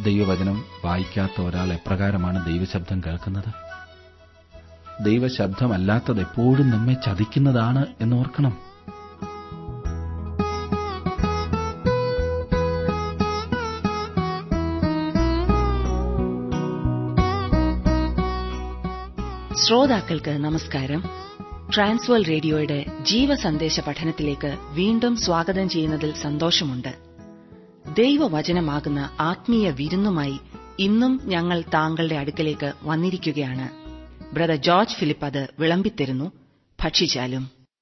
ദൈവവചനം വായിക്കാത്ത ഒരാൾ എപ്രകാരമാണ് ദൈവശബ്ദം കേൾക്കുന്നത് ദൈവശബ്ദമല്ലാത്തത് എപ്പോഴും നമ്മെ ചതിക്കുന്നതാണ് എന്നോർക്കണം ശ്രോതാക്കൾക്ക് നമസ്കാരം ട്രാൻസ്വേൾ റേഡിയോയുടെ ജീവസന്ദേശ പഠനത്തിലേക്ക് വീണ്ടും സ്വാഗതം ചെയ്യുന്നതിൽ സന്തോഷമുണ്ട് ദൈവവചനമാകുന്ന ആത്മീയ വിരുന്നുമായി ഇന്നും ഞങ്ങൾ താങ്കളുടെ അടുക്കലേക്ക് വന്നിരിക്കുകയാണ് ബ്രദർ ജോർജ് ഫിലിപ്പ് അത് വിളമ്പിത്തരുന്നു ഭക്ഷിച്ചാലും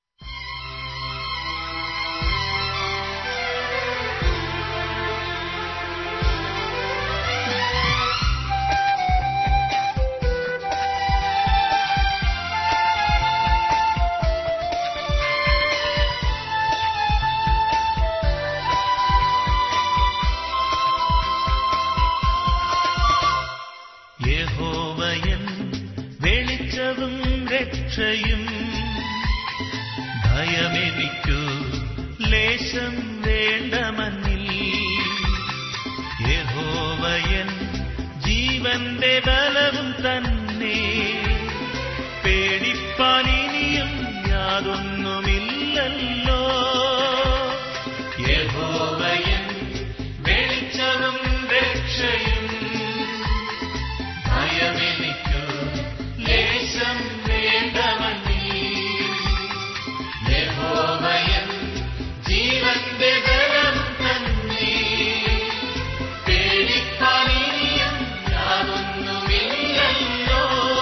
യഹോവയൻ വെളിച്ചവും രക്ഷയും ഭയമെനിക്കു ലേശം വേണ്ടമന്നിൽ യഹോവയൻ ജീവന്റെ ബലവും തന്നെ പേടിപ്പാനിനിയും യാതൊന്നുമില്ലല്ലോ യഹോവയൻ വെളിച്ചവും രക്ഷയും ഭയമെനിക്കു ലേശം വേണ്ടമന്നീ യഹോവയൻ ജീവന്റെ ബലം തന്നെ പേടിപ്പാനിയും യാതൊന്നുമില്ലല്ലോ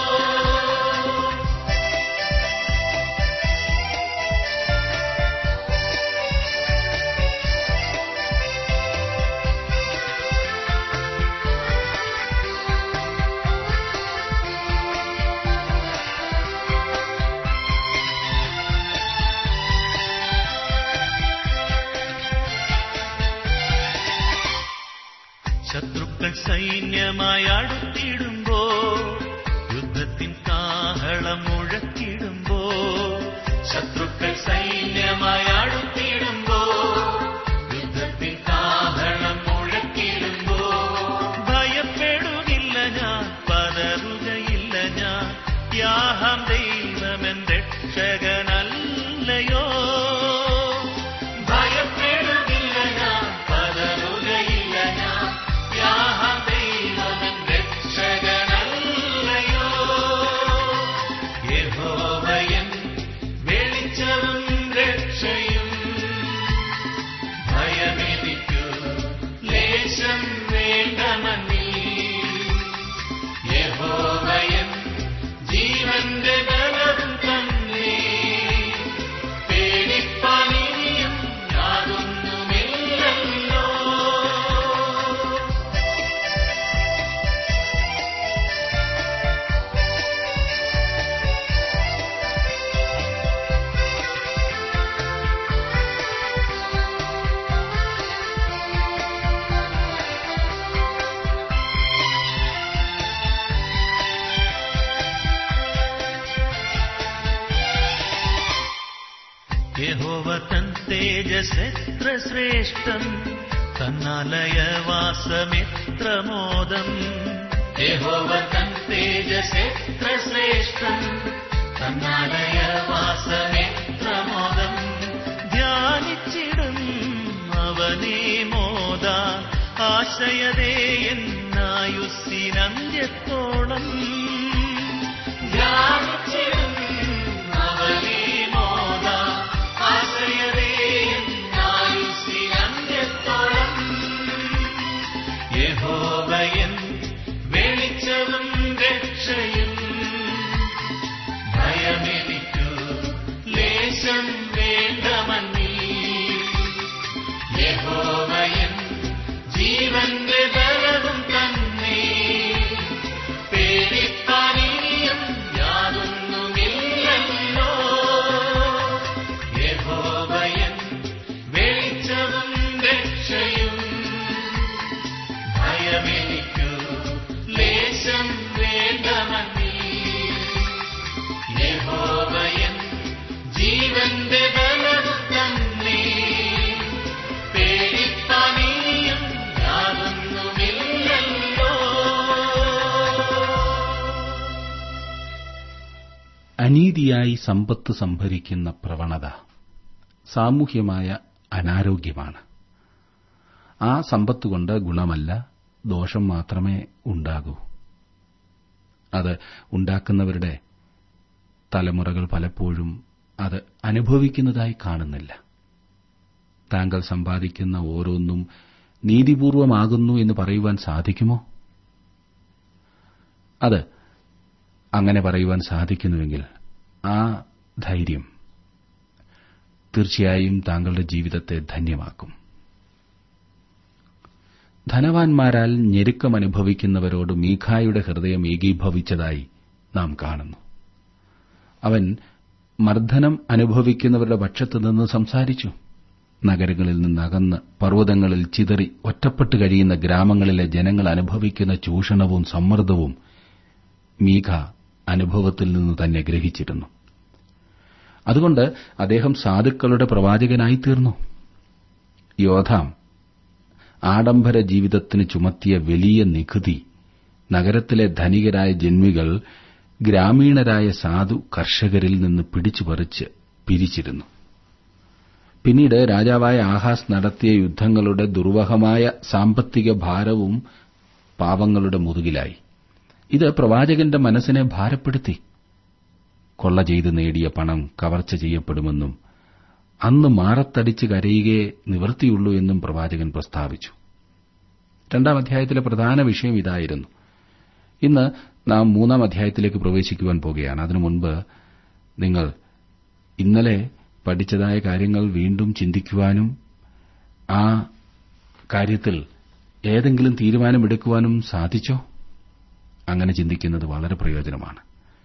ശത്രുക്കൾ സൈന്യമായി അടുത്തിടുമ്പോ യുദ്ധത്തിൻ കാഹളം മുഴക്കിടുമ്പോ ശത്രുക്കൾ സൈന്യമായി അടുത്തിടുമ്പോ യുദ്ധത്തിൻ കാഹളം മുഴക്കിടുമ്പോ ഭയപ്പെടുകില്ല ഞാൻ പതറുകയില്ല ഞാൻ യാഹം ദൈവമെൻ രക്ഷകനല്ലയോ ഭയപ്പെടുകില്ല ഞാൻ പതറുകയില്ല ഞാൻ യാഹം ദൈവമെൻ രക്ഷകനല്ലയോ യഹോവയൻ വെളിച്ചവും രക്ഷയും ഭയമെനിക്കു ലേശം വേണ്ടമന്നീ യഹോവയൻ ജീവന്റെ ബലവും തന്നെ പേടിപ്പാനിയും യാതൊന്നുമില്ലല്ലോ യഹോവ തൻ തേജസെത്ര ശ്രേഷ്ഠം തന്നാലയവാസമെത്ര മോദം യഹോവ തൻ തേജസെത്ര ശ്രേഷ്ഠം തന്നാലയവാസമെത്ര മോദം ധ്യാനിച്ചിടും അവനെ മോദ ആശയതേ എന്നായുസ്സിനന്ത്യത്തോളം ധ്യാനിച്ചിടും അവനെ മോദ ആശ്രയതേ എന്നായുസ്സിനന്ത്യത്തോളം യഹോവയൻ വെളിച്ചവും രക്ഷയും ഭയമെനിക്കു ലേശം വേണ്ടമന്നീ യഹോവയൻ ജീവന്റെ ബലവും തന്നെ പേടിപ്പാനിയും യാതൊന്നുമില്ലല്ലോ യഹോവയൻ വെളിച്ചവും രക്ഷയും ഭയമെനിക്കു ലേശം വേണ്ടമന്നീ യഹോവയൻ ജീവന്റെ ബലവും തന്നെ പേടിപ്പാനിയും യാതൊന്നുമില്ലല്ലോ അനീതിയായി സമ്പത്ത് സംഭരിക്കുന്ന പ്രവണത സാമൂഹ്യമായ അനാരോഗ്യമാണ് ആ സമ്പത്തുകൊണ്ട് ഗുണമല്ല ദോഷം മാത്രമേ ഉണ്ടാകൂ അത് ഉണ്ടാക്കുന്നവരുടെ തലമുറകൾ പലപ്പോഴും അത് അനുഭവിക്കുന്നതായി കാണുന്നില്ല താങ്കൾ സമ്പാദിക്കുന്ന ഓരോന്നും നീതിപൂർവമാകുന്നു എന്ന് പറയുവാൻ സാധിക്കുമോ അത് അങ്ങനെ പറയുവാൻ സാധിക്കുന്നുവെങ്കിൽ ആ ധൈര്യം തീർച്ചയായും താങ്കളുടെ ജീവിതത്തെ ധന്യമാക്കും ധനവാന്മാരാൽ ഞെരുക്കമനുഭവിക്കുന്നവരോട് മീഖായുടെ ഹൃദയം ഏകീഭവിച്ചതായി നാം കാണുന്നു അവൻ മർദ്ദനം അനുഭവിക്കുന്നവരുടെ പക്ഷത്തു നിന്ന് സംസാരിച്ചു നഗരങ്ങളിൽ നിന്നകന്ന് പർവ്വതങ്ങളിൽ ചിതറി ഒറ്റപ്പെട്ട് കഴിയുന്ന ഗ്രാമങ്ങളിലെ ജനങ്ങൾ അനുഭവിക്കുന്ന ചൂഷണവും സമ്മർദ്ദവും മീഖ അനുഭവത്തിൽ നിന്ന് തന്നെ ഗ്രഹിച്ചിരുന്നു അതുകൊണ്ട് അദ്ദേഹം സാധുക്കളുടെ പ്രവാചകനായി തീർന്നു യോധാം ആഡംബര ജീവിതത്തിന് ചുമത്തിയ വലിയ നികുതി നഗരത്തിലെ ധനികരായ ജന്മികൾ ഗ്രാമീണരായ സാധു കർഷകരിൽ നിന്ന് പിടിച്ചുപറിച്ച് പിരിച്ചിരുന്നു പിന്നീട് രാജാവായ ആഹാസ് നടത്തിയ യുദ്ധങ്ങളുടെ ദുർവഹമായ സാമ്പത്തിക ഭാരവും പാവങ്ങളുടെ മുതുകിലായി ഇത് പ്രവാചകന്റെ മനസ്സിനെ ഭാരപ്പെടുത്തി കൊള്ള ചെയ്ത് നേടിയ പണം കവർച്ച ചെയ്യപ്പെടുമെന്നും അന്ന് മാറത്തടിച്ച് കരയുകയെ നിവൃത്തിയുള്ളൂ എന്നും പ്രവാചകൻ പ്രസ്താവിച്ചു രണ്ടാം അധ്യായത്തിലെ പ്രധാന വിഷയം ഇതായിരുന്നു ഇന്ന് നാം മൂന്നാം അധ്യായത്തിലേക്ക് പ്രവേശിക്കുവാൻ പോകുകയാണ് അതിനു മുൻപ് നിങ്ങൾ ഇന്നലെ പഠിച്ചതായ കാര്യങ്ങൾ വീണ്ടും ചിന്തിക്കുവാനും ആ കാര്യത്തിൽ ഏതെങ്കിലും തീരുമാനമെടുക്കുവാനും സാധിച്ചോ അങ്ങനെ ചിന്തിക്കുന്നത് വളരെ പ്രയോജനമാണ്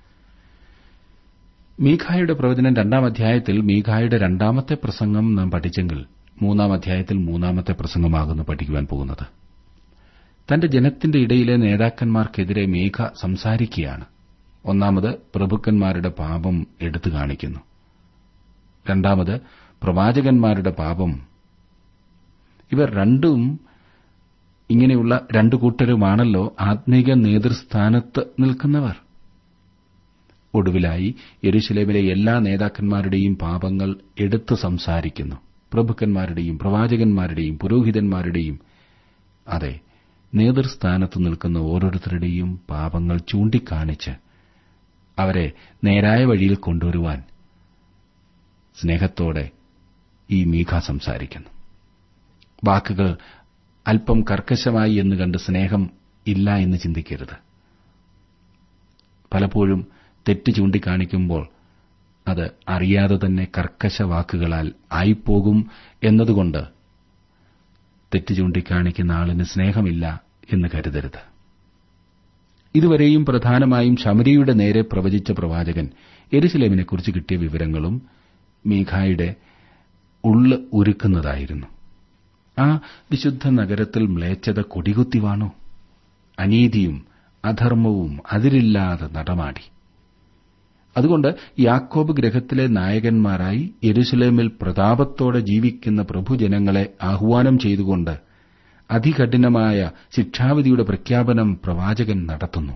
മീഖായുടെ പ്രവചനം രണ്ടാം അധ്യായത്തിൽ മീഖായുടെ രണ്ടാമത്തെ പ്രസംഗം നാം പഠിച്ചെങ്കിൽ മൂന്നാം അധ്യായത്തിൽ മൂന്നാമത്തെ പ്രസംഗമാകുന്നു പഠിക്കുവാൻ പോകുന്നത് തന്റെ ജനത്തിന്റെ ഇടയിലെ നേതാക്കന്മാർക്കെതിരെ മീഖ സംസാരിക്കുകയാണ് ഒന്നാമത് പ്രഭുക്കന്മാരുടെ പാപം എടുത്തു കാണിക്കുന്നു രണ്ടാമത് പ്രവാചകന്മാരുടെ പാപം ഇവർ രണ്ടും ഇങ്ങനെയുള്ള രണ്ടു കൂട്ടരുമാണല്ലോ ആത്മീക നേതൃസ്ഥാനത്ത് നിൽക്കുന്നവർ ഒടുവിലായി യെരുശലേമിലെ എല്ലാ നേതാക്കന്മാരുടെയും പാപങ്ങൾ എടുത്തു സംസാരിക്കുന്നു പ്രഭുക്കന്മാരുടെയും പ്രവാചകന്മാരുടെയും പുരോഹിതന്മാരുടെയും അതെ നേതൃസ്ഥാനത്ത് നിൽക്കുന്ന ഓരോരുത്തരുടെയും പാപങ്ങൾ ചൂണ്ടിക്കാണിച്ച് അവരെ നേരായ വഴിയിൽ കൊണ്ടുവരുവാൻ സ്നേഹത്തോടെ ഈ മീഖ സംസാരിക്കുന്നു വാക്കുകൾ അല്പം കർക്കശമായി എന്ന് കണ്ട് സ്നേഹം ഇല്ല എന്ന് ചിന്തിക്കരുത് പലപ്പോഴും തെറ്റ് ചൂണ്ടിക്കാണിക്കുമ്പോൾ അത് അറിയാതെ തന്നെ കർക്കശ വാക്കുകളാൽ ആയിപ്പോകും എന്നതുകൊണ്ട് തെറ്റ് ചൂണ്ടിക്കാണിക്കുന്ന ആളിന് സ്നേഹമില്ല എന്ന് കരുതരുത് ഇതുവരെയും പ്രധാനമായും ശമരിയുടെ നേരെ പ്രവചിച്ച പ്രവാചകൻ എരുസലേമിനെക്കുറിച്ച് കിട്ടിയ വിവരങ്ങളും മീഖായുടെ ഉള്ള് ഉരുക്കുന്നതായിരുന്നു ആ വിശുദ്ധ നഗരത്തിൽ മ്ലേച്ഛത കൊടികുത്തിവാണു അനീതിയും അധർമ്മവും അതിരില്ലാതെ നടമാടി അതുകൊണ്ട് യാക്കോബ് ഗ്രഹത്തിലെ നായകന്മാരായി യെരുസലേമിൽ പ്രതാപത്തോടെ ജീവിക്കുന്ന പ്രഭുജനങ്ങളെ ആഹ്വാനം ചെയ്തുകൊണ്ട് അതികഠിനമായ ശിക്ഷാവിധിയുടെ പ്രഖ്യാപനം പ്രവാചകൻ നടത്തുന്നു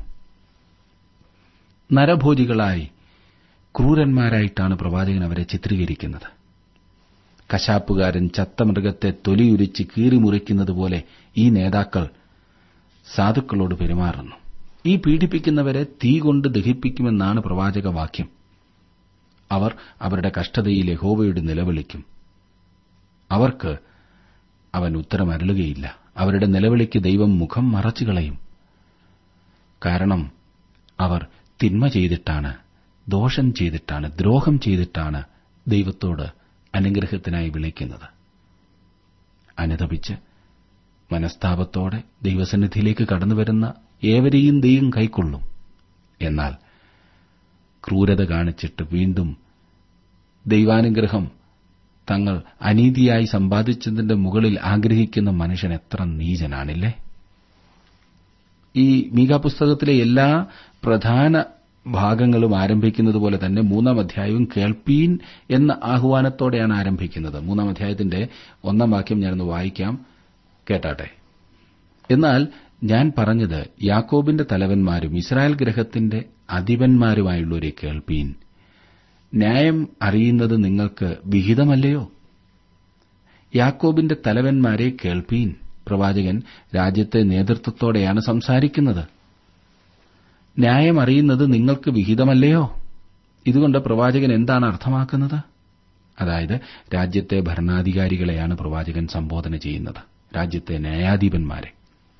നരഭോജികളായി ക്രൂരന്മാരായിട്ടാണ് പ്രവാചകൻ അവരെ ചിത്രീകരിക്കുന്നത് കശാപ്പുകാരൻ ചത്ത മൃഗത്തെ തൊലിയുരിച്ച് കീറിമുറിക്കുന്നതുപോലെ ഈ നേതാക്കൾ സാധുക്കളോട് പെരുമാറുന്നു ഈ പീഡിപ്പിക്കുന്നവരെ തീ കൊണ്ട് ദഹിപ്പിക്കുമെന്നാണ് പ്രവാചക വാക്യം അവർ അവരുടെ കഷ്ടതയിൽ യഹോവയുടെ നിലവിളിക്കും അവർക്ക് അവൻ ഉത്തരമരുളുകയില്ല അവരുടെ നിലവിളിക്ക് ദൈവം മുഖം മറച്ചു കളയും കാരണം അവർ തിന്മ ചെയ്തിട്ടാണ് ദോഷം ചെയ്തിട്ടാണ് ദ്രോഹം ചെയ്തിട്ടാണ് ദൈവത്തോട് അനുഗ്രഹത്തിനായി വിളിക്കുന്നത് അനുതപിച്ച് മനസ്താപത്തോടെ ദൈവസന്നിധിയിലേക്ക് കടന്നുവരുന്ന ഏവരെയും ദൈവം കൈക്കൊള്ളും എന്നാൽ ക്രൂരത കാണിച്ചിട്ട് വീണ്ടും ദൈവാനുഗ്രഹം തങ്ങൾ അനീതിയായി സമ്പാദിച്ചതിന്റെ മുകളിൽ ആഗ്രഹിക്കുന്ന മനുഷ്യൻ എത്ര നീചനാണില്ലേ ഈ മീക പുസ്തകത്തിലെ എല്ലാ പ്രധാന ഭാഗങ്ങളും ആരംഭിക്കുന്നത് പോലെ തന്നെ മൂന്നാം അധ്യായവും കേൾപ്പീൻ എന്ന ആഹ്വാനത്തോടെയാണ് ആരംഭിക്കുന്നത് മൂന്നാം അധ്യായത്തിന്റെ ഒന്നാം വാക്യം ഞാനൊന്ന് വായിക്കാം കേട്ടാട്ടെ എന്നാൽ ഞാൻ പറഞ്ഞത് യാക്കോബിന്റെ തലവന്മാരും ഇസ്രായേൽ ഗ്രഹത്തിന്റെ അധിപന്മാരുമായുള്ളവരെ കേൾപ്പീൻ ന്യായം അറിയുന്നത് നിങ്ങൾക്ക് വിഹിതമല്ലയോ യാക്കോബിന്റെ തലവന്മാരെ കേൾപ്പീൻ പ്രവാചകൻ രാജ്യത്തെ നേതൃത്വത്തോടെയാണ് സംസാരിക്കുന്നത് ന്യായം അറിയുന്നത് നിങ്ങൾക്ക് വിഹിതമല്ലയോ ഇതുകൊണ്ട് പ്രവാചകൻ എന്താണ് അർത്ഥമാക്കുന്നത് അതായത് രാജ്യത്തെ ഭരണാധികാരികളെയാണ് പ്രവാചകൻ സംബോധന ചെയ്യുന്നത് രാജ്യത്തെ ന്യായാധിപന്മാരെ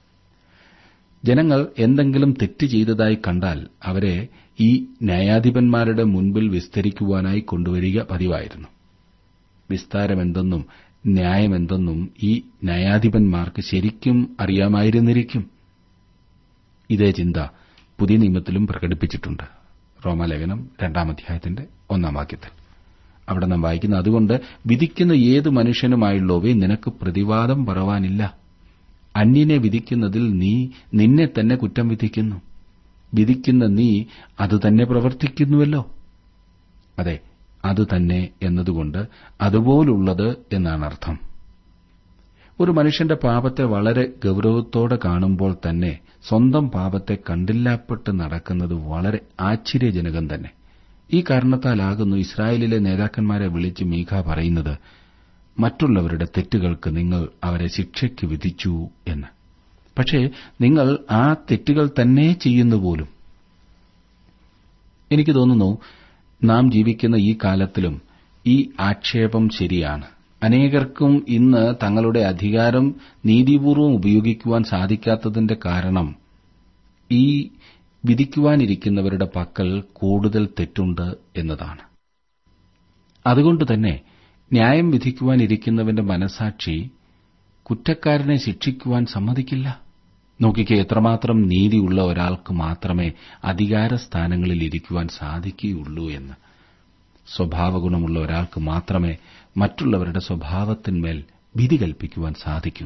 ജനങ്ങൾ എന്തെങ്കിലും തെറ്റ് ചെയ്തതായി കണ്ടാൽ അവരെ ഈ ന്യായാധിപന്മാരുടെ മുൻപിൽ വിസ്തരിക്കുവാനായി കൊണ്ടുവരിക പതിവായിരുന്നു വിസ്താരമെന്തെന്നും ന്യായമെന്തെന്നും ഈ ന്യായാധിപന്മാർക്ക് ശരിക്കും അറിയാമായിരുന്നിരിക്കും ഇതേ ചിന്ത പുതിയ നിയമത്തിലും പ്രകടിപ്പിച്ചിട്ടുണ്ട് റോമാലേഖനം രണ്ടാം അധ്യായത്തിന്റെ ഒന്നാം വാക്യത്തിൽ അവിടെ നാം വായിക്കുന്ന അതുകൊണ്ട് വിധിക്കുന്ന ഏത് മനുഷ്യനുമായുള്ളവേ നിനക്ക് പ്രതിവാദം പറവാനില്ല അന്യനെ വിധിക്കുന്നതിൽ നീ നിന്നെ തന്നെ കുറ്റം വിധിക്കുന്നു വിധിക്കുന്ന നീ അതുതന്നെ പ്രവർത്തിക്കുന്നുവല്ലോ അതെ അതുതന്നെ എന്നതുകൊണ്ട് അതുപോലുള്ളത് എന്നാണ് അർത്ഥം ഒരു മനുഷ്യന്റെ പാപത്തെ വളരെ ഗൌരവത്തോടെ കാണുമ്പോൾ തന്നെ സ്വന്തം പാപത്തെ കണ്ടില്ലാപ്പെട്ട് നടക്കുന്നത് വളരെ ആശ്ചര്യജനകം തന്നെ ഈ കാരണത്താലാകുന്നു ഇസ്രായേലിലെ നേതാക്കന്മാരെ വിളിച്ച് മീഖ പറയുന്നത് മറ്റുള്ളവരുടെ തെറ്റുകൾക്ക് നിങ്ങൾ അവരെ ശിക്ഷയ്ക്ക് വിധിച്ചു എന്ന് പക്ഷേ നിങ്ങൾ ആ തെറ്റുകൾ തന്നെ ചെയ്യുന്നു പോലും എനിക്ക് തോന്നുന്നു നാം ജീവിക്കുന്ന ഈ കാലത്തിലും ഈ ആക്ഷേപം ശരിയാണ് അനേകർക്കും ഇന്ന് തങ്ങളുടെ അധികാരം നീതിപൂർവം ഉപയോഗിക്കുവാൻ സാധിക്കാത്തതിന്റെ കാരണം ഈ വിധിക്കുവാനിരിക്കുന്നവരുടെ പക്കൽ കൂടുതൽ തെറ്റുണ്ട് എന്നതാണ് അതുകൊണ്ട് തന്നെ ന്യായം വിധിക്കുവാനിരിക്കുന്നവന്റെ മനസാക്ഷി കുറ്റക്കാരനെ ശിക്ഷിക്കുവാൻ സമ്മതിക്കില്ല നോക്കിക്കേ എത്രമാത്രം നീതിയുള്ള ഒരാൾക്ക് മാത്രമേ അധികാര സ്ഥാനങ്ങളിൽ ഇരിക്കുവാൻ സാധിക്കുകയുള്ളൂ എന്ന് സ്വഭാവഗുണമുള്ള ഒരാൾക്ക് മാത്രമേ മറ്റുള്ളവരുടെ സ്വഭാവത്തിന്മേൽ വിധി കൽപ്പിക്കുവാൻ സാധിക്കൂ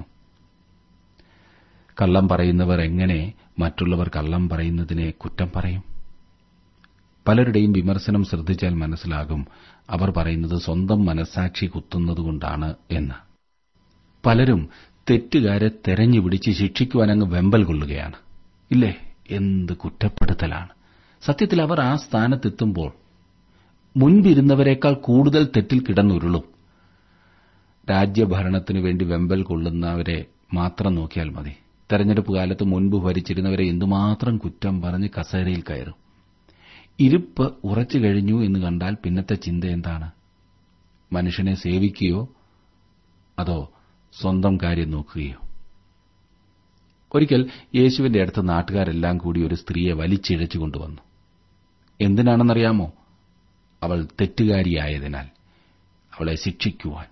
കള്ളം പറയുന്നവർ എങ്ങനെ മറ്റുള്ളവർ കള്ളം പറയുന്നതിനെ കുറ്റം പറയും പലരുടെയും വിമർശനം ശ്രദ്ധിച്ചാൽ മനസ്സിലാകും അവർ പറയുന്നത് സ്വന്തം മനസാക്ഷി കുത്തുന്നതുകൊണ്ടാണ് എന്ന് പലരും തെറ്റുകാരെ തെരഞ്ഞുപിടിച്ച് ശിക്ഷിക്കുവാൻ അങ്ങ് വെമ്പൽ കൊള്ളുകയാണ് ഇല്ലേ എന്ത് കുറ്റപ്പെടുത്തലാണ് സത്യത്തിൽ അവർ ആ സ്ഥാനത്തെത്തുമ്പോൾ മുൻപിരുന്നവരെക്കാൾ കൂടുതൽ തെറ്റിൽ കിടന്നുരുളും രാജ്യഭരണത്തിനു വേണ്ടി വെമ്പൽ കൊള്ളുന്നവരെ മാത്രം നോക്കിയാൽ മതി തെരഞ്ഞെടുപ്പ് കാലത്ത് മുൻപ് ഭരിച്ചിരുന്നവരെ എന്തുമാത്രം കുറ്റം പറഞ്ഞ് കസേരയിൽ കയറും ഇരുപ്പ് ഉറച്ചു കഴിഞ്ഞു എന്ന് കണ്ടാൽ പിന്നത്തെ ചിന്ത എന്താണ് മനുഷ്യനെ സേവിക്കുകയോ അതോ സ്വന്തം കാര്യം നോക്കുകയോ ഒരിക്കൽ യേശുവിന്റെ അടുത്ത് നാട്ടുകാരെല്ലാം കൂടി ഒരു സ്ത്രീയെ വലിച്ചിഴച്ചു കൊണ്ടുവന്നു എന്തിനാണെന്നറിയാമോ അവൾ തെറ്റുകാരിയായതിനാൽ അവളെ ശിക്ഷിക്കുവാൻ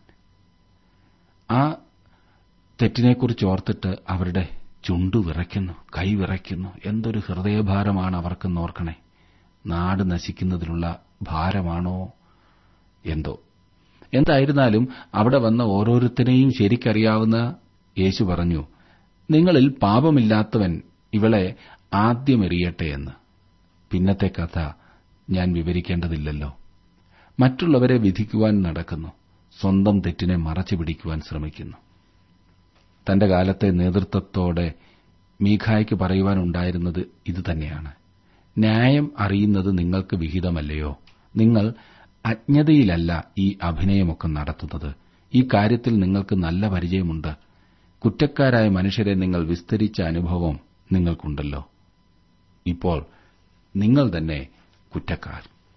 ആ തെറ്റിനെക്കുറിച്ച് ഓർത്തിട്ട് അവരുടെ ചുണ്ടു വിറയ്ക്കുന്നു കൈ വിറയ്ക്കുന്നു എന്തൊരു ഹൃദയഭാരമാണ് അവർക്കെന്ന് ഓർക്കണേ നാട് നശിക്കുന്നതിനുള്ള ഭാരമാണോ എന്തോ എന്തായിരുന്നാലും അവിടെ വന്ന ഓരോരുത്തരെയും ശരിക്കറിയാവുന്ന യേശു പറഞ്ഞു നിങ്ങളിൽ പാപമില്ലാത്തവൻ ഇവളെ ആദ്യമെറിയട്ടെ എന്ന് പിന്നത്തെ കഥ ഞാൻ വിവരിക്കേണ്ടതില്ലല്ലോ മറ്റുള്ളവരെ വിധിക്കുവാൻ നടക്കുന്നു സ്വന്തം തെറ്റിനെ മറച്ചു പിടിക്കുവാൻ ശ്രമിക്കുന്നു തന്റെ കാലത്തെ നേതൃത്വത്തോടെ മീഖായ്ക്ക് പറയുവാനുണ്ടായിരുന്നത് ഇതുതന്നെയാണ് ന്യായം അറിയുന്നത് നിങ്ങൾക്ക് വിഹിതമല്ലയോ നിങ്ങൾ അജ്ഞതയിലല്ല ഈ അഭിനയമൊക്കെ നടത്തുന്നത് ഈ കാര്യത്തിൽ നിങ്ങൾക്ക് നല്ല പരിചയമുണ്ട് കുറ്റക്കാരായ മനുഷ്യരെ നിങ്ങൾ വിസ്തരിച്ച അനുഭവം നിങ്ങൾക്കുണ്ടല്ലോ ഇപ്പോൾ നിങ്ങൾ തന്നെ കുറ്റക്കാർ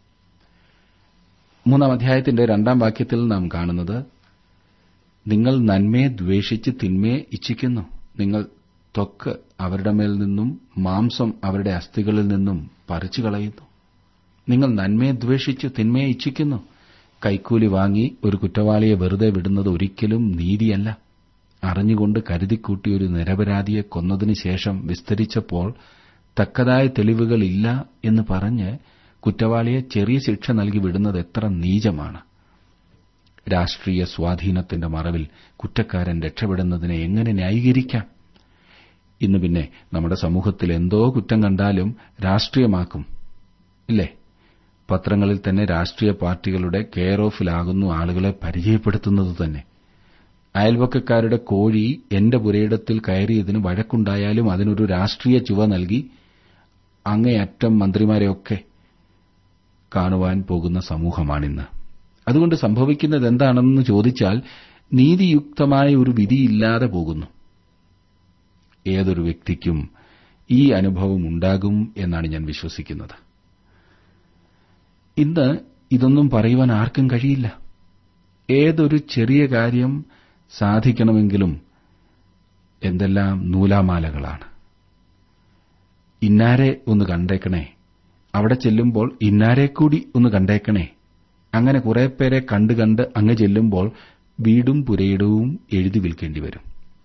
മൂന്നാം അധ്യായത്തിന്റെ രണ്ടാം വാക്യത്തിൽ നാം കാണുന്നത് നിങ്ങൾ നന്മയെ ദ്വേഷിച്ച് തിന്മയെ ഇച്ഛിക്കുന്നു നിങ്ങൾ ത്വക്ക് അവരുടെ മേൽ നിന്നും മാംസം അവരുടെ അസ്ഥികളിൽ നിന്നും പറിച്ചു കളയുന്നു നിങ്ങൾ നന്മയെ ദ്വേഷിച്ച് തിന്മയെ ഇച്ഛിക്കുന്നു കൈക്കൂലി വാങ്ങി ഒരു കുറ്റവാളിയെ വെറുതെ വിടുന്നത് ഒരിക്കലും നീതിയല്ല അറിഞ്ഞുകൊണ്ട് കരുതിക്കൂട്ടി ഒരു നിരപരാധിയെ കൊന്നതിനു ശേഷം വിസ്തരിച്ചപ്പോൾ തക്കതായ തെളിവുകളില്ല എന്ന് പറഞ്ഞ് കുറ്റവാളിയെ ചെറിയ ശിക്ഷ നൽകി വിടുന്നത് എത്ര നീചമാണ് രാഷ്ട്രീയ സ്വാധീനത്തിന്റെ മറവിൽ കുറ്റക്കാരൻ രക്ഷപ്പെടുന്നതിനെ എങ്ങനെ ന്യായീകരിക്കാം ഇന്ന് പിന്നെ നമ്മുടെ സമൂഹത്തിൽ എന്തോ കുറ്റം കണ്ടാലും രാഷ്ട്രീയമാക്കും ഇല്ലേ പത്രങ്ങളിൽ തന്നെ രാഷ്ട്രീയ പാർട്ടികളുടെ കെയർ ഓഫിലാകുന്നു ആളുകളെ പരിചയപ്പെടുത്തുന്നത് തന്നെ അയൽവക്കക്കാരുടെ കോഴി എന്റെ പുരയിടത്തിൽ കയറിയതിന് വഴക്കുണ്ടായാലും അതിനൊരു രാഷ്ട്രീയ ചുവ നൽകി അങ്ങേയറ്റം മന്ത്രിമാരെയൊക്കെ കാണുവാൻ പോകുന്ന സമൂഹമാണിന്ന് അതുകൊണ്ട് സംഭവിക്കുന്നത് എന്താണെന്ന് ചോദിച്ചാൽ നീതിയുക്തമായ ഒരു വിധിയില്ലാതെ പോകുന്നു ഏതൊരു വ്യക്തിക്കും ഈ അനുഭവം ഉണ്ടാകും എന്നാണ് ഞാൻ വിശ്വസിക്കുന്നത് ഇന്ന് ഇതൊന്നും പറയുവാൻ ആർക്കും കഴിയില്ല ഏതൊരു ചെറിയ കാര്യം സാധിക്കണമെങ്കിലും എന്തെല്ലാം നൂലാമാലകളാണ് ഇന്നാരെ ഒന്ന് കണ്ടേക്കണേ അവിടെ ചെല്ലുമ്പോൾ ഇന്നാരെ കൂടി ഒന്ന് കണ്ടേക്കണേ അങ്ങനെ കുറെ പേരെ കണ്ട് കണ്ട് അങ്ങ് ചെല്ലുമ്പോൾ വീടും പുരയിടവും എഴുതി വിൽക്കേണ്ടി വരും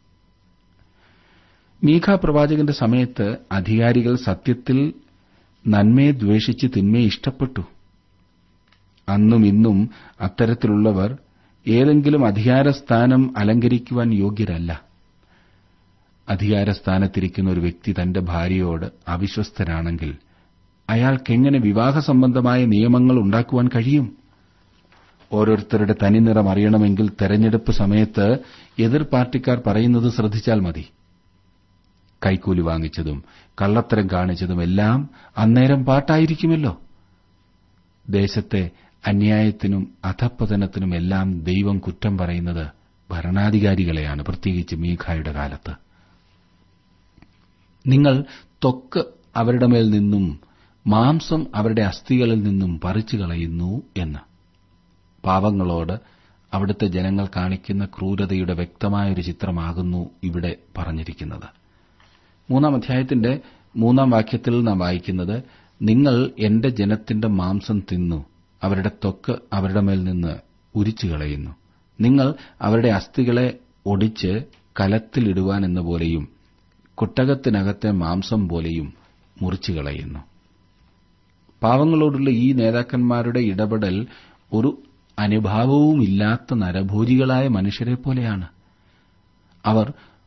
മീഖ പ്രവാചകന്റെ സമയത്ത് അധികാരികൾ സത്യത്തിൽ നന്മയെ ദ്വേഷിച്ച് തിന്മയെ ഇഷ്ടപ്പെട്ടു അന്നും ഇന്നും അത്തരത്തിലുള്ളവർ ഏതെങ്കിലും അധികാരസ്ഥാനം അലങ്കരിക്കുവാൻ യോഗ്യരല്ല അധികാരസ്ഥാനത്തിരിക്കുന്ന ഒരു വ്യക്തി തന്റെ ഭാര്യയോട് അവിശ്വസ്തനാണെങ്കിൽ അയാൾക്കെങ്ങനെ വിവാഹ സംബന്ധമായ നിയമങ്ങൾ ഉണ്ടാക്കുവാൻ കഴിയും ഓരോരുത്തരുടെ തനിനിറം അറിയണമെങ്കിൽ തെരഞ്ഞെടുപ്പ് സമയത്ത് എതിർ പാർട്ടിക്കാർ പറയുന്നത് ശ്രദ്ധിച്ചാൽ മതി കൈക്കൂലി വാങ്ങിച്ചതും കള്ളത്തരം കാണിച്ചതും എല്ലാം അന്നേരം പാട്ടായിരിക്കുമല്ലോ ദേശത്തെ അന്യായത്തിനും അധപ്പതനത്തിനും എല്ലാം ദൈവം കുറ്റം പറയുന്നത് ഭരണാധികാരികളെയാണ് പ്രത്യേകിച്ച് മീഖായുടെ കാലത്ത് നിങ്ങൾ ത്വക്ക് അവരുടെ മേൽ നിന്നും മാംസം അവരുടെ അസ്ഥികളിൽ നിന്നും പറിച്ചു കളയുന്നു എന്ന് പാവങ്ങളോട് അവിടുത്തെ ജനങ്ങൾ കാണിക്കുന്ന ക്രൂരതയുടെ വ്യക്തമായൊരു ചിത്രമാകുന്നു ഇവിടെ പറഞ്ഞിരിക്കുന്നത് മൂന്നാം അധ്യായത്തിന്റെ മൂന്നാം വാക്യത്തിൽ നാം വായിക്കുന്നത് നിങ്ങൾ എന്റെ ജനത്തിന്റെ മാംസം തിന്നു അവരുടെ ത്വക്ക് അവരുടെ മേൽ നിന്ന് ഉരിച്ചു കളയുന്നു നിങ്ങൾ അവരുടെ അസ്ഥികളെ ഒടിച്ച് കലത്തിലിടുവാൻ എന്ന പോലെയും കുട്ടകത്തിനകത്തെ മാംസം പോലെയും മുറിച്ചു കളയുന്നു പാവങ്ങളോടുള്ള ഈ നേതാക്കന്മാരുടെ ഇടപെടൽ ഒരു അനുഭാവവുമില്ലാത്ത നരഭോജികളായ മനുഷ്യരെ പോലെയാണ് അവർ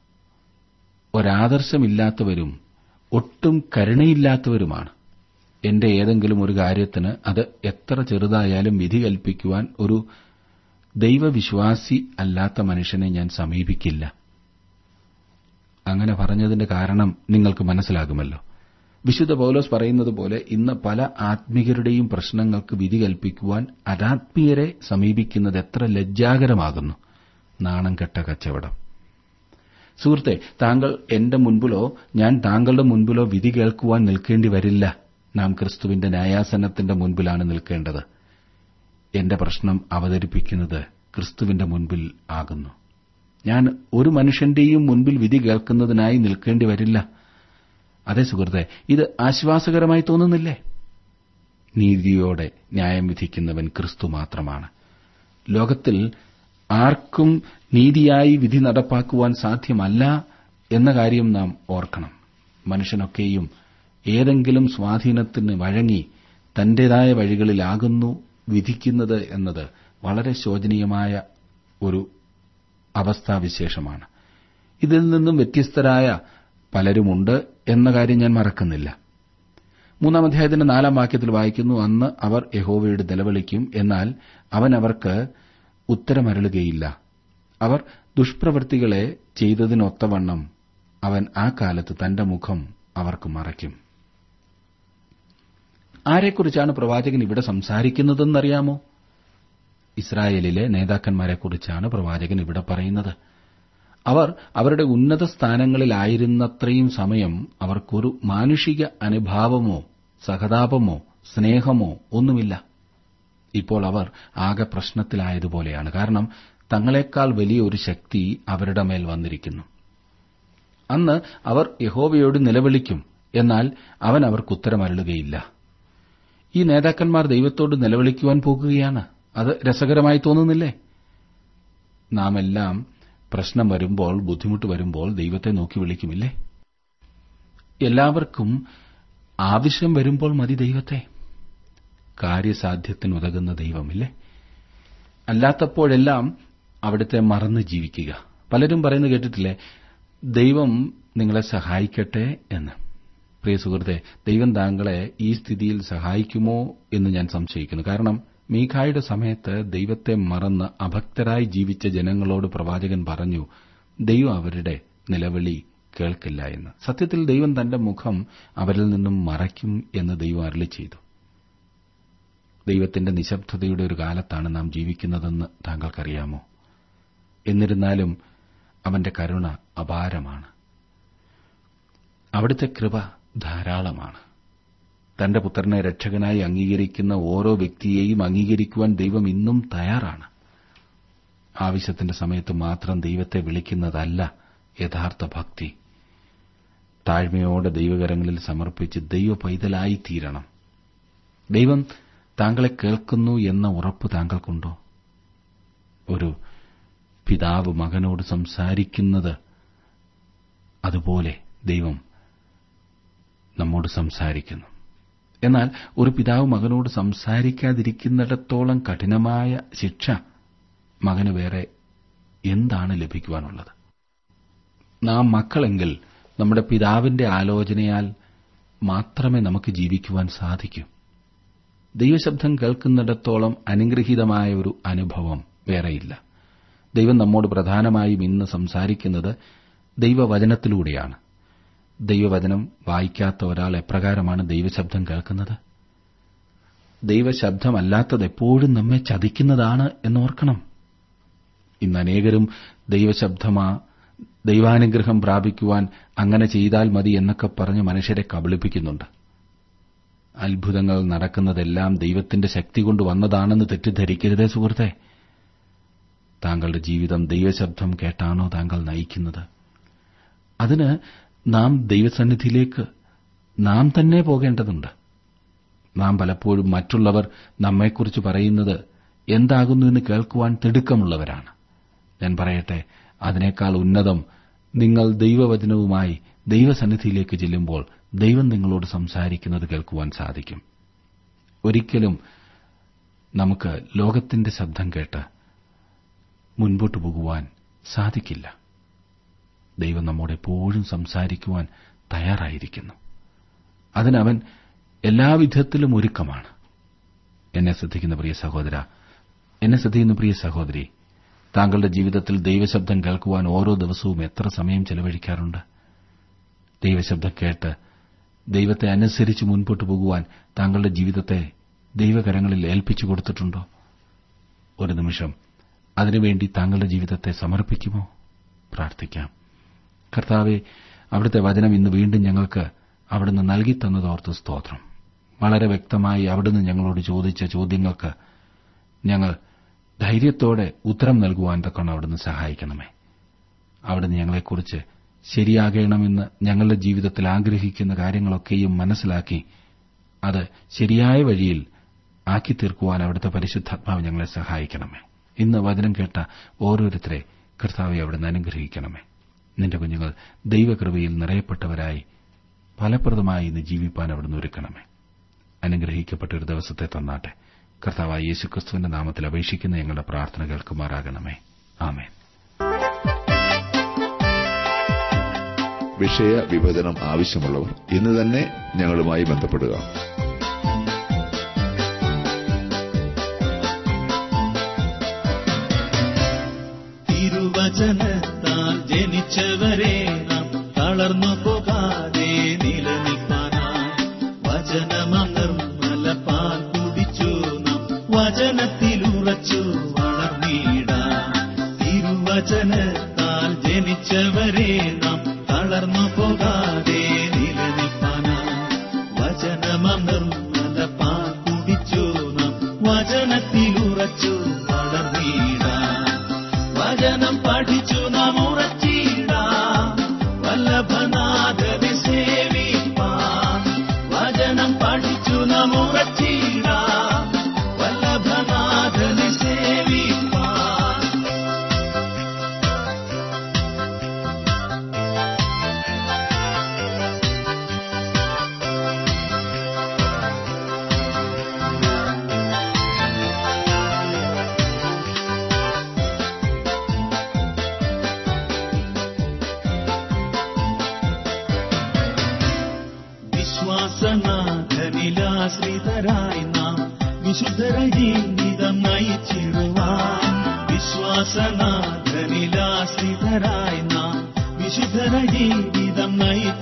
ഒരാദർശമില്ലാത്തവരും ഒട്ടും കരുണയില്ലാത്തവരുമാണ് എന്റെ ഏതെങ്കിലും ഒരു കാര്യത്തിന് അത് എത്ര ചെറുതായാലും വിധി കൽപ്പിക്കുവാൻ ഒരു ദൈവവിശ്വാസി അല്ലാത്ത മനുഷ്യനെ ഞാൻ സമീപിക്കില്ല അങ്ങനെ പറഞ്ഞതിന്റെ കാരണം നിങ്ങൾക്ക് മനസ്സിലാകുമല്ലോ വിശുദ്ധ പൌലോസ് പറയുന്നത് പോലെ ഇന്ന് പല ആത്മീകരുടെയും പ്രശ്നങ്ങൾക്ക് വിധി കൽപ്പിക്കുവാൻ അനാത്മീയരെ സമീപിക്കുന്നത് എത്ര ലജ്ജാകരമാകുന്നു നാണം കെട്ട കച്ചവടം സുഹൃത്തെ താങ്കൾ എന്റെ മുൻപിലോ ഞാൻ താങ്കളുടെ മുൻപിലോ വിധി കേൾക്കുവാൻ നിൽക്കേണ്ടി വരില്ല നാം ക്രിസ്തുവിന്റെ ന്യായാസനത്തിന്റെ മുൻപിലാണ് നിൽക്കേണ്ടത് എന്റെ പ്രശ്നം അവതരിപ്പിക്കുന്നത് ക്രിസ്തുവിന്റെ മുൻപിൽ ആകുന്നു ഞാൻ ഒരു മനുഷ്യന്റെയും മുൻപിൽ വിധി കേൾക്കുന്നതിനായി നിൽക്കേണ്ടി വരില്ല അതെ സുഹൃത്തെ ഇത് ആശ്വാസകരമായി തോന്നുന്നില്ലേ നീതിയോടെ ന്യായം വിധിക്കുന്നവൻ ക്രിസ്തു മാത്രമാണ് ലോകത്തിൽ ആർക്കും നീതിയായി വിധി നടപ്പാക്കുവാൻ സാധ്യമല്ല എന്ന കാര്യം നാം ഓർക്കണം മനുഷ്യനൊക്കെയും ഏതെങ്കിലും സ്വാധീനത്തിന് വഴങ്ങി തന്റേതായ വഴികളിലാകുന്നു വിധിക്കുന്നത് എന്നത് വളരെ ശോചനീയമായ ഒരു അവസ്ഥാവിശേഷമാണ് ഇതിൽ നിന്നും വ്യത്യസ്തരായ പലരുമുണ്ട് എന്ന കാര്യം ഞാൻ മറക്കുന്നില്ല മൂന്നാം അധ്യായത്തിന്റെ നാലാം വാക്യത്തിൽ വായിക്കുന്നു അന്ന് അവർ യഹോവയോട് നിലവിളിക്കും എന്നാൽ അവൻ അവർക്ക് ഉത്തരമരളുകയില്ല അവർ ദുഷ്പ്രവൃത്തികളെ ചെയ്തതിനൊത്തവണ്ണം അവൻ ആ കാലത്ത് തന്റെ മുഖം അവർക്ക് മറയ്ക്കും ആരെക്കുറിച്ചാണ് പ്രവാചകൻ ഇവിടെ സംസാരിക്കുന്നതെന്നറിയാമോ ഇസ്രായേലിലെ നേതാക്കന്മാരെക്കുറിച്ചാണ് പ്രവാചകൻ ഇവിടെ പറയുന്നത് അവർ അവരുടെ ഉന്നത സ്ഥാനങ്ങളിലായിരുന്നത്രയും സമയം അവർക്കൊരു മാനുഷിക അനുഭാവമോ സഹതാപമോ സ്നേഹമോ ഒന്നുമില്ല ഇപ്പോൾ അവർ ആകെ പ്രശ്നത്തിലായതുപോലെയാണ് കാരണം തങ്ങളെക്കാൾ വലിയ ഒരു ശക്തി അവരുടെ മേൽ വന്നിരിക്കുന്നു അന്ന് അവർ യഹോവയോട് നിലവിളിക്കും എന്നാൽ അവൻ അവർക്ക് ഉത്തരമരുളുകയില്ല ഈ നേതാക്കന്മാർ ദൈവത്തോട് നിലവിളിക്കുവാൻ പോകുകയാണ് അത് രസകരമായി തോന്നുന്നില്ലേ നാം എല്ലാം പ്രശ്നം വരുമ്പോൾ ബുദ്ധിമുട്ട് വരുമ്പോൾ ദൈവത്തെ നോക്കി വിളിക്കുമില്ലേ എല്ലാവർക്കും ആവശ്യം വരുമ്പോൾ മതി ദൈവത്തെ കാര്യസാധ്യത്തിനുതകുന്ന ദൈവമില്ലേ അല്ലാത്തപ്പോഴെല്ലാം അവിടുത്തെ മറന്ന് ജീവിക്കുക പലരും പറയുന്നത് കേട്ടിട്ടില്ലേ ദൈവം നിങ്ങളെ സഹായിക്കട്ടെ എന്ന് പ്രിയ സുഹൃത്തെ ദൈവം താങ്കളെ ഈ സ്ഥിതിയിൽ സഹായിക്കുമോ എന്ന് ഞാൻ സംശയിക്കുന്നു കാരണം മീഖായുടെ സമയത്ത് ദൈവത്തെ മറന്ന് അഭക്തരായി ജീവിച്ച ജനങ്ങളോട് പ്രവാചകൻ പറഞ്ഞു ദൈവം അവരുടെ നിലവിളി കേൾക്കില്ല എന്ന് സത്യത്തിൽ ദൈവം തന്റെ മുഖം അവരിൽ നിന്നും മറയ്ക്കും എന്ന് ദൈവം അരളി ചെയ്തു ദൈവത്തിന്റെ നിശബ്ദതയുടെ ഒരു കാലത്താണ് നാം ജീവിക്കുന്നതെന്ന് താങ്കൾക്കറിയാമോ എന്നിരുന്നാലും അവന്റെ കരുണ അപാരമാണ് അവിടുത്തെ കൃപ ധാരാളമാണ് തന്റെ പുത്രനെ രക്ഷകനായി അംഗീകരിക്കുന്ന ഓരോ വ്യക്തിയെയും അംഗീകരിക്കുവാൻ ദൈവം ഇന്നും തയ്യാറാണ് ആവശ്യത്തിന്റെ സമയത്ത് മാത്രം ദൈവത്തെ വിളിക്കുന്നതല്ല യഥാർത്ഥ ഭക്തി താഴ്മയോടെ ദൈവകരങ്ങളിൽ സമർപ്പിച്ച് ദൈവ പൈതലായി തീരണം ദൈവം താങ്കളെ കേൾക്കുന്നു എന്ന ഉറപ്പ് താങ്കൾക്കുണ്ടോ ഒരു പിതാവ് മകനോട് സംസാരിക്കുന്നത് അതുപോലെ ദൈവം നമ്മോട് സംസാരിക്കുന്നു എന്നാൽ ഒരു പിതാവ് മകനോട് സംസാരിക്കാതിരിക്കുന്നിടത്തോളം കഠിനമായ ശിക്ഷ മകന് വേറെ എന്താണ് ലഭിക്കുവാനുള്ളത് നാം മക്കളെങ്കിൽ നമ്മുടെ പിതാവിന്റെ ആലോചനയാൽ മാത്രമേ നമുക്ക് ജീവിക്കുവാൻ സാധിക്കൂ ദൈവശബ്ദം കേൾക്കുന്നിടത്തോളം അനുഗ്രഹീതമായ ഒരു അനുഭവം വേറെയില്ല ദൈവം നമ്മോട് പ്രധാനമായും ഇന്ന് സംസാരിക്കുന്നത് ദൈവവചനത്തിലൂടെയാണ് ദൈവവചനം വായിക്കാത്ത ഒരാൾ എപ്രകാരമാണ് ദൈവശബ്ദം കേൾക്കുന്നത് ദൈവശബ്ദമല്ലാത്തത് എപ്പോഴും നമ്മെ ചതിക്കുന്നതാണ് എന്നോർക്കണം ഇന്ന് അനേകരും ദൈവശബ്ദമാ ദൈവാനുഗ്രഹം പ്രാപിക്കുവാൻ അങ്ങനെ ചെയ്താൽ മതി എന്നൊക്കെ പറഞ്ഞ് മനുഷ്യരെ കബളിപ്പിക്കുന്നുണ്ട് അത്ഭുതങ്ങൾ നടക്കുന്നതെല്ലാം ദൈവത്തിന്റെ ശക്തി കൊണ്ട് വന്നതാണെന്ന് തെറ്റിദ്ധരിക്കരുതേ സുഹൃത്തെ താങ്കളുടെ ജീവിതം ദൈവശബ്ദം കേട്ടാണോ താങ്കൾ നയിക്കുന്നത് അതിന് നാം ദൈവസന്നിധിയിലേക്ക് നാം തന്നെ പോകേണ്ടതുണ്ട് നാം പലപ്പോഴും മറ്റുള്ളവർ നമ്മെക്കുറിച്ച് പറയുന്നത് എന്താകുന്നു എന്ന് കേൾക്കുവാൻ തിടുക്കമുള്ളവരാണ് ഞാൻ പറയട്ടെ അതിനേക്കാൾ ഉന്നതം നിങ്ങൾ ദൈവവചനവുമായി ദൈവസന്നിധിയിലേക്ക് ചെല്ലുമ്പോൾ ദൈവം നിങ്ങളോട് സംസാരിക്കുന്നത് കേൾക്കുവാൻ സാധിക്കും ഒരിക്കലും നമുക്ക് ലോകത്തിന്റെ ശബ്ദം കേട്ട് മുൻപോട്ട് പോകുവാൻ സാധിക്കില്ല ദൈവം നമ്മോട് എപ്പോഴും സംസാരിക്കുവാൻ തയ്യാറായിരിക്കുന്നു അതിനവൻ എല്ലാവിധത്തിലും ഒരുക്കമാണ് എന്നെ ശ്രദ്ധിക്കുന്ന പ്രിയ സഹോദര എന്നെ ശ്രദ്ധിക്കുന്ന പ്രിയ സഹോദരി താങ്കളുടെ ജീവിതത്തിൽ ദൈവശബ്ദം കേൾക്കുവാൻ ഓരോ ദിവസവും എത്ര സമയം ചെലവഴിക്കാറുണ്ട് ദൈവശബ്ദം കേട്ട് ദൈവത്തെ അനുസരിച്ച് മുൻപോട്ട് പോകുവാൻ താങ്കളുടെ ജീവിതത്തെ ദൈവകരങ്ങളിൽ ഏൽപ്പിച്ചു കൊടുത്തിട്ടുണ്ടോ ഒരു നിമിഷം അതിനുവേണ്ടി താങ്കളുടെ ജീവിതത്തെ സമർപ്പിക്കുമോ പ്രാർത്ഥിക്കാം കർത്താവെ അവിടുത്തെ വചനം ഇന്ന് വീണ്ടും ഞങ്ങൾക്ക് അവിടുന്ന് നൽകി തന്നതോർത്ത് സ്തോത്രം വളരെ വ്യക്തമായി അവിടുന്ന് ഞങ്ങളോട് ചോദിച്ച ചോദ്യങ്ങൾക്ക് ഞങ്ങൾ ധൈര്യത്തോടെ ഉത്തരം നൽകുവാൻ തക്കണം അവിടുന്ന് സഹായിക്കണമേ അവിടുന്ന് ഞങ്ങളെക്കുറിച്ച് ശരിയാകണമെന്ന് ഞങ്ങളുടെ ജീവിതത്തിൽ ആഗ്രഹിക്കുന്ന കാര്യങ്ങളൊക്കെയും മനസ്സിലാക്കി അത് ശരിയായ വഴിയിൽ ആക്കി തീർക്കുവാൻ അവിടുത്തെ പരിശുദ്ധാത്മാവ് ഞങ്ങളെ സഹായിക്കണമേ ഇന്ന് വചനം കേട്ട ഓരോരുത്തരെ കർത്താവെ അവിടുന്ന് അനുഗ്രഹിക്കണമേ നിന്റെ കുഞ്ഞുങ്ങൾ ദൈവകൃപയിൽ നിറയപ്പെട്ടവരായി ഫലപ്രദമായി ഇന്ന് ജീവിപ്പാൻ അവിടുന്ന് ഒരുക്കണമേ അനുഗ്രഹിക്കപ്പെട്ട ഒരു ദിവസത്തെ തന്നാട്ടെ കർത്താവായ യേശുക്രിസ്തുവിന്റെ നാമത്തിൽ അപേക്ഷിക്കുന്ന ഞങ്ങളുടെ പ്രാർത്ഥന കേൾക്കുമാറാകണമേ ആമേൻ വിഷയ വിഭജനം ആവശ്യമുള്ളവർ ഇന്ന് തന്നെ ഞങ്ങളുമായി ബന്ധപ്പെടുക തിരുവചനത്താൽ ജനിച്ചവരെ നാം തളർന്നു പോകാതെ നിലനിൽപ്പാനായി വചനമർമ്മല പാൽ കുടിച്ചു നാം വചനത്തിലുറച്ചു വളർന്നിടാം തിരുവചനത്താൽ ജനിച്ചവരെ നാം തളർന്നു പോകാതെ നിലനിൽപ്പാനായി വചനമർമ്മല പാൽ കുടിച്ചു നാം വചനത്തിലുറച്ചു വളർന്നിടാം വചനം പഠിച്ചു നാം ഉറച്ചിടാം വല്ലഭനാഥനെ സേവിപ്പാം വചനം പഠിച്ചു നാം ഉറച്ചിടാം വല്ലഭനാഥനെ സേവിപ്പാം വിശ്വാസനാഥനിലാശ്രിതരായി നാം വിശുദ്ധര ജീവിതം നയിച്ചിടുവാൻ വിശ്വാസനാഥനിലാശ്രിതരായി നാം വിശുദ്ധര ജീവിതം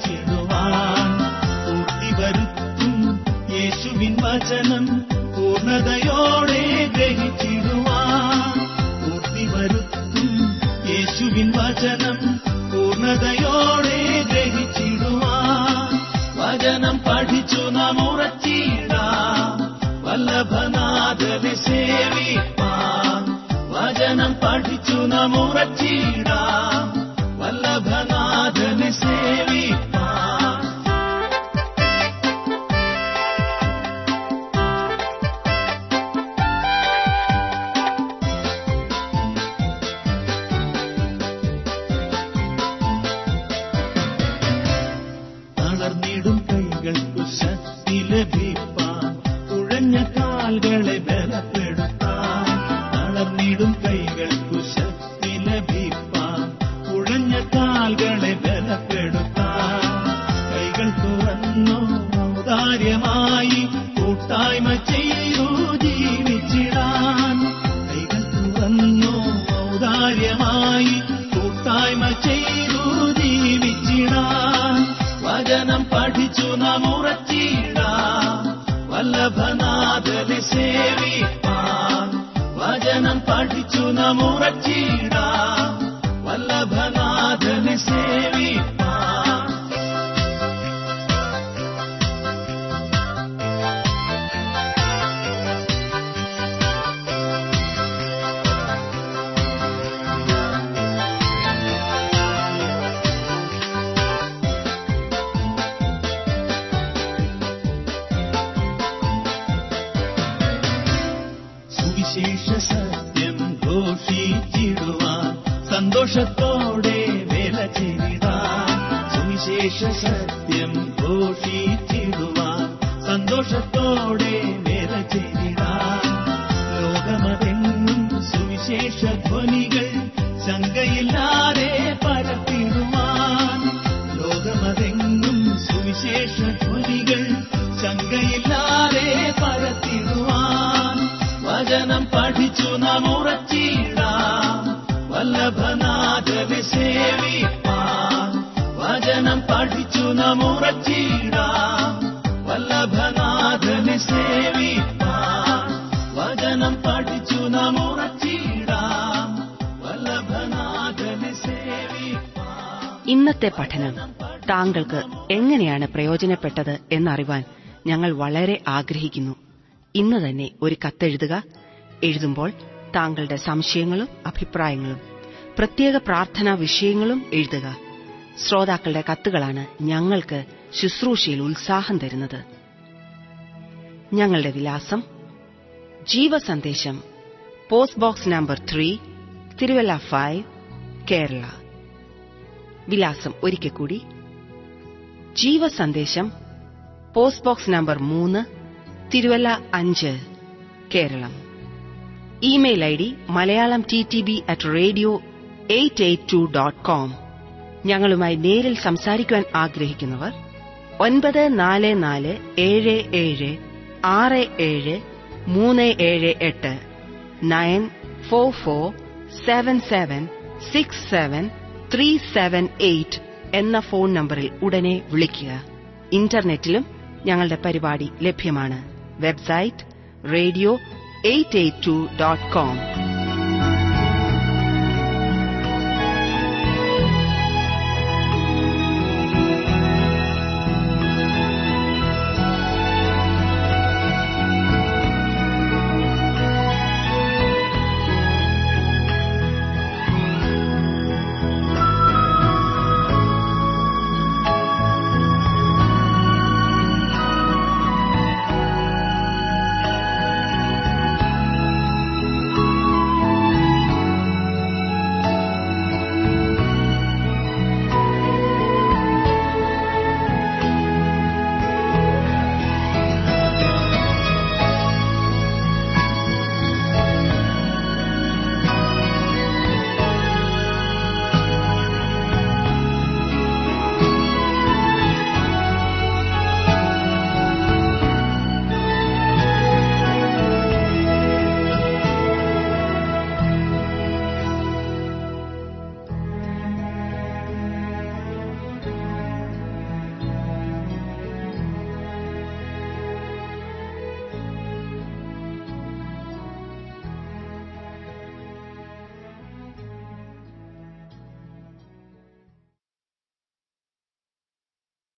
നയിച്ചിടുവാൻ പൂർത്തി വരുത്തും യേശുവിൻ വചനം പൂർണ്ണ പൂർണ്ണതയോടെ ഗ്രഹിച്ചിടുവാൻ പൂർത്തി വരുത്തും യേശുവിൻ വചനം പൂർണ്ണതയോടെ ഗ്രഹിച്ചിടുവാൻ വചനം പഠിച്ചു നാം ഉറച്ചിടാം വല്ലഭനാഥനെ സേവിപ്പാൻ വചനം പഠിച്ചു നാം ഉറച്ചിടാം വല്ലഭനാഥനെ സേവിപ്പാൻ തളർന്നിടും കൈകൾക്കു ശക്തി ലഭിപ്പാൻ കുഴഞ്ഞ കാൽകളെ ബലപ്പെടുത്താൻ തളർന്നിടും കൈകൾക്കു ശക്തി ലഭിപ്പാൻ കുഴഞ്ഞ കാൽകളെ ബലപ്പെടുത്താൻ കൈകൾ തുറന്നു ഔദാര്യമായി കൂട്ടായ്മ ചെയ്തു ജീവിച്ചിടാൻ കൈകൾ തുറന്നു ഔദാര്യമായി കൂട്ടായ്മ ചെയ്തു ജീവിച്ചിടാൻ വചനം പഠിച്ചു നാം ഉറച്ചിടാം വല്ലഭനാഥനെ സേവിപ്പാൻ വചനം പഠിച്ചു നാം ഉറച്ചിടാം വല്ലഭനാഥനെ സേവിപ്പാൻ സുവിശേഷ സത്യം ഘോഷിച്ചിടുവാൻ സന്തോഷത്തോടെ വേല ചെയ്തിടാൻ സുവിശേഷ സത്യം ഘോഷിച്ചിടുവാൻ സന്തോഷത്തോടെ വേല ചെയ്തിടാൻ ലോകമതെങ്ങും സുവിശേഷ ധ്വനികൾ ശങ്കയില്ലാതെ പരത്തിടുവാൻ ലോകമതെങ്ങും സുവിശേഷ ധ്വനികൾ ശങ്കയില്ലാതെ പരത്തിടുവാൻ വചനം പഠിച്ചു നാം ഉറച്ചിടാം വല്ലഭനാഥനെ സേവിപ്പാൻ വചനം പഠിച്ചു നാം ഉറച്ചിടാം വല്ലഭനാഥനെ സേവിപ്പാൻ വചനം പഠിച്ചു നാം ഉറച്ചിടാം വല്ലഭനാഥനെ സേവിപ്പാൻ ഇന്നത്തെ പഠനം താങ്കൾക്ക് എങ്ങനെയാണ് പ്രയോജനപ്പെട്ടത് എന്നറിവാൻ ഞങ്ങൾ വളരെ ആഗ്രഹിക്കുന്നു ഇന്ന് തന്നെ ഒരു കത്തെഴുതുക എഴുതുമ്പോൾ താങ്കളുടെ സംശയങ്ങളും അഭിപ്രായങ്ങളും പ്രത്യേക പ്രാർത്ഥനാ വിഷയങ്ങളും എഴുതുക ശ്രോതാക്കളുടെ കത്തുകളാണ് ഞങ്ങൾക്ക് ശുശ്രൂഷയിൽ ഉത്സാഹം തരുന്നത് ഞങ്ങളുടെ വിലാസം ജീവസന്ദേശം post box number three Thiruvalla five Kerala വിലാസം ഒരിക്കൽ കൂടി ജീവസന്ദേശം പോസ്റ്റ് ബോക്സ് നമ്പർ മൂന്ന് തിരുവല്ല അഞ്ച് Keralam email I D Malayalam T T B at radio eight eight two dot com ഞങ്ങളുമായി നേരിൽ സംസാരിക്കുവാൻ ആഗ്രഹിക്കുന്നവർ ഒൻപത് നാല് നാല് ഏഴ് ഏഴ് ആറ് ഏഴ് മൂന്ന് ഏഴ് എട്ട് nine four four seven seven six seven three seven eight എന്ന ഫോൺ നമ്പറിൽ ഉടനെ വിളിക്കുക ഇന്റർനെറ്റിലും ഞങ്ങളുടെ പരിപാടി ലഭ്യമാണ് website radio eight eight two dot com